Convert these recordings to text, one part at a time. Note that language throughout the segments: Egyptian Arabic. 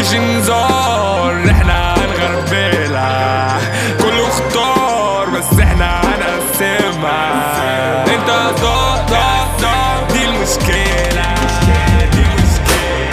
مفيش انذار احنا هنغربلها كله اختار بس احنا هنقسمها انت ضا ضا ضا دي المشكلة دي المشكلة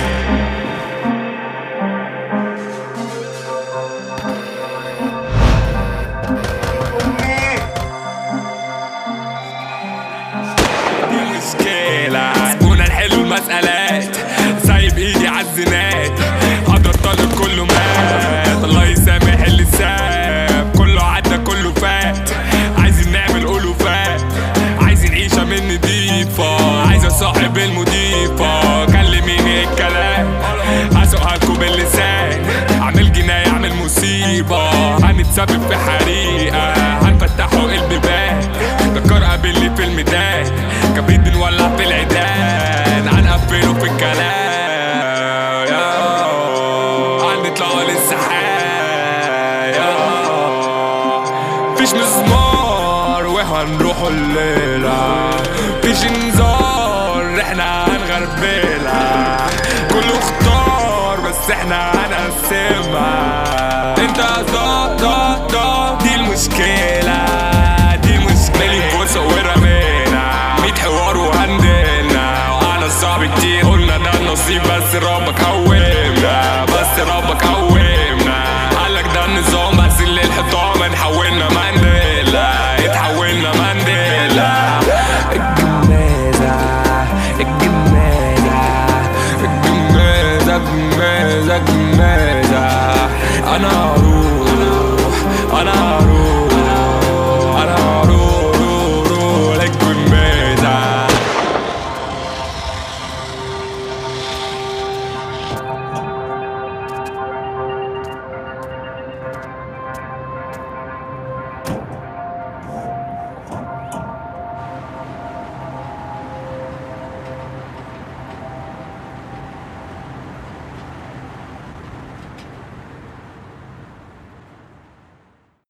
دي مشكلة سيبونا نحل المسألات سايب ايدي عالزنات حضر طالب كله مات الله يسامح اللي ساب كله عدى كله فات عايزين نعمل ألوفات عايزين عيشة من نضيفة عايز اصاحب المضيفة كلميني الكلام هسوقها لكم باللسان اعمل جناية اعمل مصيبة هنتسبب في حريقة هنفتحوا البيبان دكار قابلني في الميدان كبريت بنولع في العيدان هنقفله في الكلام يا هنطلعوا للسحاب يا فيش مزمار وهنروحوا الليلة فيش انذار احنا هنغربلها كله اختار بس احنا هنقسمها انت ضا ضا ضا دي المشكلة دي المشكلة مالي فرصة ورمينا ميت حوار وهندلنا وعلى صعب كتير قلنا ده النصيب بس ربك قومنا بس ربك قومنا قالك ده النظام بس اللي الحيطان اتحولنا مانديلا اتحولنا مانديلا الجمازة الجمازة الجمازة الجمازة الجمازة أنا هروح أنا هروح أنا هروح روح روح للجمازة